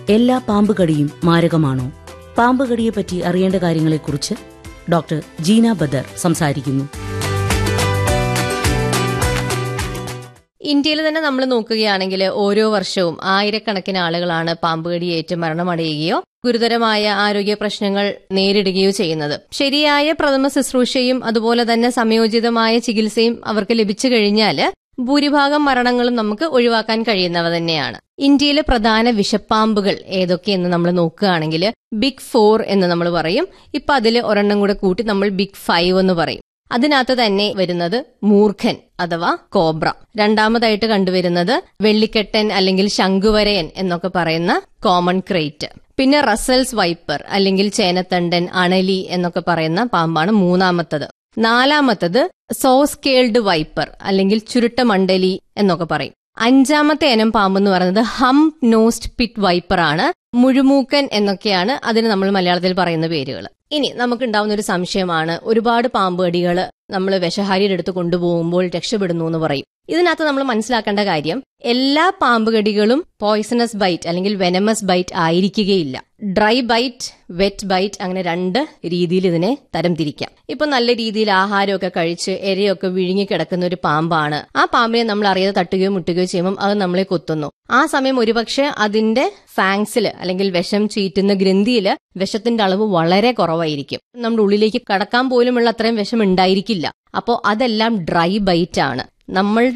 എല്ലാ പാമ്പുകടിയും മാരകമാണോ പാമ്പുകടിയെപ്പറ്റി അറിയേണ്ട കാര്യങ്ങളെക്കുറിച്ച് ഡോക്ടർ ജീന ബദർ സംസാരിക്കുന്നു ഇന്ത്യയിൽ തന്നെ നമ്മൾ നോക്കുകയാണെങ്കിൽ ഓരോ വർഷവും ആയിരക്കണക്കിന് ആളുകളാണ് പാമ്പുകടിയേറ്റ് മരണമടയുകയോ ഗുരുതരമായ ആരോഗ്യ പ്രശ്നങ്ങൾ നേരിടുകയോ ചെയ്യുന്നത് ശരിയായ പ്രഥമ ശുശ്രൂഷയും അതുപോലെ തന്നെ സംയോജിതമായ ചികിത്സയും അവർക്ക് ലഭിച്ചു കഴിഞ്ഞാൽ ഭൂരിഭാഗം മരണങ്ങളും നമുക്ക് ഒഴിവാക്കാൻ കഴിയുന്നവ തന്നെയാണ് ഇന്ത്യയിലെ പ്രധാന വിഷപ്പാമ്പുകൾ ഏതൊക്കെയെന്ന് നമ്മൾ നോക്കുകയാണെങ്കിൽ ബിഗ് ഫോർ എന്ന് നമ്മൾ പറയും ഇപ്പൊ അതിൽ ഒരെണ്ണം കൂടെ കൂട്ടി നമ്മൾ ബിഗ് ഫൈവ് എന്ന് പറയും അതിനകത്ത് തന്നെ വരുന്നത് മൂർഖൻ അഥവാ കോബ്ര രണ്ടാമതായിട്ട് കണ്ടുവരുന്നത് വെള്ളിക്കെട്ടൻ അല്ലെങ്കിൽ ശംഖുവരയൻ എന്നൊക്കെ പറയുന്ന കോമൺ ക്രേറ്റ് പിന്നെ റസൽസ് വൈപ്പർ അല്ലെങ്കിൽ ചേനത്തണ്ടൻ അണലി എന്നൊക്കെ പറയുന്ന പാമ്പാണ് മൂന്നാമത്തത് നാലാമത്തത് സോസ്കേൾഡ് വൈപ്പർ അല്ലെങ്കിൽ ചുരുട്ട മണ്ഡലി എന്നൊക്കെ പറയും അഞ്ചാമത്തെ ഇനം പാമ്പ് എന്ന് പറയുന്നത് ഹം നോസ്റ്റ് പിറ്റ് വൈപ്പർ ആണ് മുഴുമൂക്കൻ എന്നൊക്കെയാണ് അതിന് നമ്മൾ മലയാളത്തിൽ പറയുന്ന പേരുകൾ ഇനി നമുക്കുണ്ടാവുന്ന ഒരു സംശയമാണ് ഒരുപാട് പാമ്പ് കടികൾ നമ്മൾ വിഷഹാരിയുടെ അടുത്ത് കൊണ്ടുപോകുമ്പോൾ രക്ഷപ്പെടുന്നു എന്ന് പറയും ഇതിനകത്ത് നമ്മൾ മനസ്സിലാക്കേണ്ട കാര്യം എല്ലാ പാമ്പ് കടികളും പോയ്സണസ് ബൈറ്റ് അല്ലെങ്കിൽ വെനമസ് ബൈറ്റ് ആയിരിക്കുകയില്ല ഡ്രൈ ബൈറ്റ് വെറ്റ് ബൈറ്റ് അങ്ങനെ രണ്ട് രീതിയിൽ ഇതിനെ തരംതിരിക്കാം ഇപ്പൊ നല്ല രീതിയിൽ ആഹാരമൊക്കെ കഴിച്ച് എരയൊക്കെ വിഴുങ്ങി കിടക്കുന്ന ഒരു പാമ്പാണ് ആ പാമ്പിനെ നമ്മൾ അറിയാതെ തട്ടുകയോ മുട്ടുകയോ ചെയ്യുമ്പോൾ അത് നമ്മളെ കൊത്തുന്നു ആ സമയം ഒരുപക്ഷെ അതിന്റെ ഫാങ്സിൽ അല്ലെങ്കിൽ വിഷം ചീറ്റുന്ന ഗ്രന്ഥിയിൽ വിഷത്തിന്റെ അളവ് വളരെ കുറവായിരിക്കും നമ്മുടെ ഉള്ളിലേക്ക് കടക്കാൻ പോലുമുള്ള അത്രയും വിഷം ഉണ്ടായിരിക്കില്ല അപ്പോൾ അതെല്ലാം ഡ്രൈ ബൈറ്റ് ആണ് നമ്മളുടെ